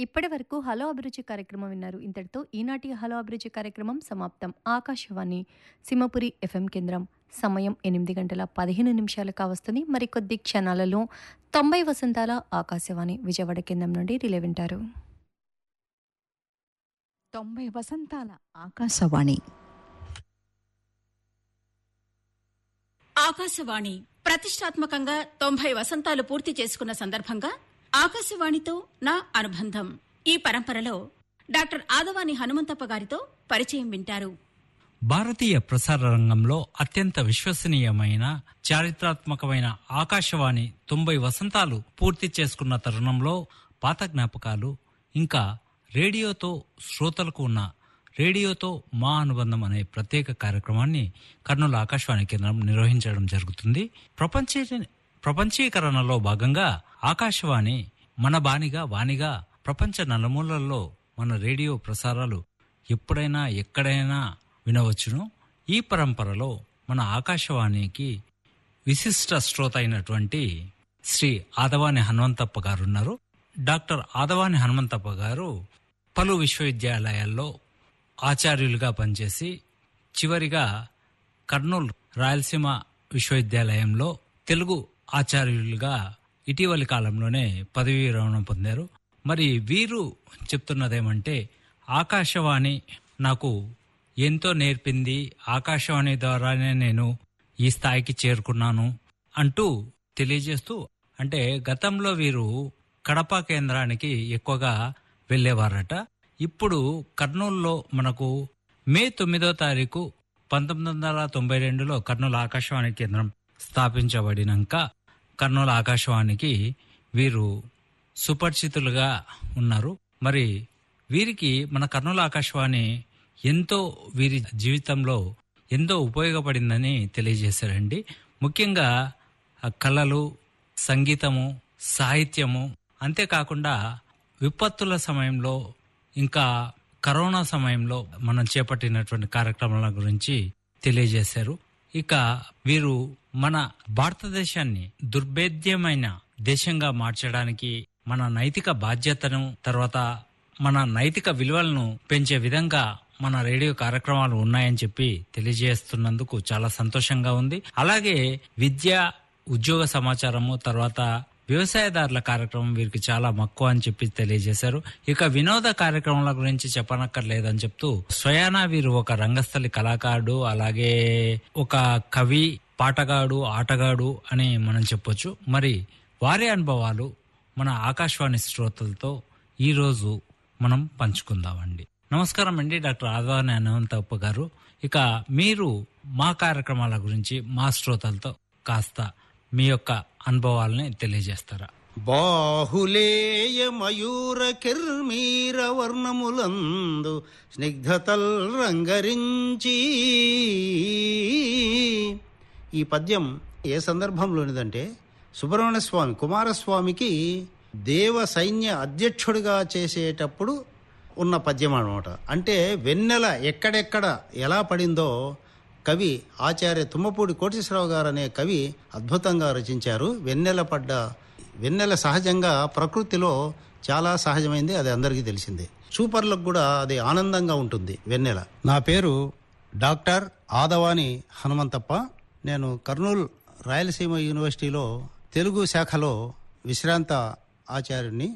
ఇప్పటి వరకు హలో అభిరుచి కార్యక్రమం విన్నారు ఇంతటితో ఈనాటి హలో అభిరుచి కార్యక్రమం సమాప్తం ఆకాశవాణి సింహపురి ఎఫ్ఎం కేంద్రం సమయం ఎనిమిది గంటల పదిహేను నిమిషాలు కావస్తుంది మరికొద్ది క్షణాలలో తొంభై వసంతాల ఆకాశవాణి విజయవాడ కేంద్రం నుండి రిలే వింటారు తొంభై వసంతాల ఆకాశవాణి ఆకాశవాణి ప్రతిష్టాత్మకంగా తొంభై వసంతాలు పూర్తి చేసుకున్న సందర్భంగా ఆకాశవాణితో నా అనుబంధం ఈ పరంపరలో డాక్టర్ ఆదవాని హనుమంతప్ప గారితో పరిచయం వింటారు భారతీయ ప్రసార రంగంలో అత్యంత విశ్వసనీయమైన చారిత్రాత్మకమైన ఆకాశవాణి తొంభై వసంతాలు పూర్తి చేసుకున్న తరుణంలో పాత జ్ఞాపకాలు ఇంకా రేడియోతో శ్రోతలకు ఉన్న రేడియోతో మా అనుబంధం అనే ప్రత్యేక కార్యక్రమాన్ని కర్నూలు ఆకాశవాణి కేంద్రం నిర్వహించడం జరుగుతుంది ప్రపంచ ప్రపంచీకరణలో భాగంగా ఆకాశవాణి మన బానిగా వాణిగా ప్రపంచ నలుమూలల్లో మన రేడియో ప్రసారాలు ఎప్పుడైనా ఎక్కడైనా వినవచ్చును ఈ పరంపరలో మన ఆకాశవాణికి విశిష్ట శ్రోత అయినటువంటి శ్రీ ఆదవాని హనుమంతప్ప గారు ఉన్నారు డాక్టర్ ఆదవాని హనుమంతప్ప గారు పలు విశ్వవిద్యాలయాల్లో ఆచార్యులుగా పనిచేసి చివరిగా కర్నూలు రాయలసీమ విశ్వవిద్యాలయంలో తెలుగు ఆచార్యులుగా ఇటీవలి కాలంలోనే పదవీ విరమణ పొందారు మరి వీరు చెప్తున్నదేమంటే ఆకాశవాణి నాకు ఎంతో నేర్పింది ఆకాశవాణి ద్వారానే నేను ఈ స్థాయికి చేరుకున్నాను అంటూ తెలియజేస్తూ అంటే గతంలో వీరు కడప కేంద్రానికి ఎక్కువగా వెళ్ళేవారట ఇప్పుడు కర్నూలులో మనకు మే తొమ్మిదో తారీఖు పంతొమ్మిది వందల తొంభై రెండులో కర్నూలు ఆకాశవాణి కేంద్రం స్థాపించబడినాక కర్నూలు ఆకాశవాణికి వీరు సుపరిచితులుగా ఉన్నారు మరి వీరికి మన కర్నూలు ఆకాశవాణి ఎంతో వీరి జీవితంలో ఎంతో ఉపయోగపడిందని తెలియజేశారండి ముఖ్యంగా ఆ కళలు సంగీతము సాహిత్యము అంతేకాకుండా విపత్తుల సమయంలో ఇంకా కరోనా సమయంలో మనం చేపట్టినటువంటి కార్యక్రమాల గురించి తెలియజేశారు ఇక వీరు మన భారతదేశాన్ని దుర్భేద్యమైన దేశంగా మార్చడానికి మన నైతిక బాధ్యతను తర్వాత మన నైతిక విలువలను పెంచే విధంగా మన రేడియో కార్యక్రమాలు ఉన్నాయని చెప్పి తెలియజేస్తున్నందుకు చాలా సంతోషంగా ఉంది అలాగే విద్య ఉద్యోగ సమాచారము తర్వాత వ్యవసాయదారుల కార్యక్రమం వీరికి చాలా మక్కువ అని చెప్పి తెలియజేశారు ఇక వినోద కార్యక్రమాల గురించి చెప్పనక్కర్లేదని చెప్తూ స్వయానా వీరు ఒక రంగస్థలి కళాకారుడు అలాగే ఒక కవి పాటగాడు ఆటగాడు అని మనం చెప్పొచ్చు మరి వారి అనుభవాలు మన ఆకాశవాణి శ్రోతలతో ఈరోజు మనం పంచుకుందామండి నమస్కారం అండి డాక్టర్ ఆదవాని అనంతప్ప గారు ఇక మీరు మా కార్యక్రమాల గురించి మా శ్రోతలతో కాస్త మీ యొక్క అనుభవాలని తెలియజేస్తారా బాహులేయ మయూర కిర్మీర వర్ణములందు స్నిగ్ధతల్ రంగరించి ఈ పద్యం ఏ సందర్భంలోనిదంటే సుబ్రహ్మణ్య స్వామి కుమారస్వామికి దేవ సైన్య అధ్యక్షుడిగా చేసేటప్పుడు ఉన్న పద్యం అనమాట అంటే వెన్నెల ఎక్కడెక్కడ ఎలా పడిందో కవి ఆచార్య తుమ్మపూడి కోటేశ్వరరావు గారు అనే కవి అద్భుతంగా రచించారు వెన్నెల పడ్డ వెన్నెల సహజంగా ప్రకృతిలో చాలా సహజమైంది అది అందరికీ తెలిసిందే సూపర్లకు కూడా అది ఆనందంగా ఉంటుంది వెన్నెల నా పేరు డాక్టర్ ఆదవాని హనుమంతప్ప నేను కర్నూలు రాయలసీమ యూనివర్సిటీలో తెలుగు శాఖలో విశ్రాంత ఆచార్యుని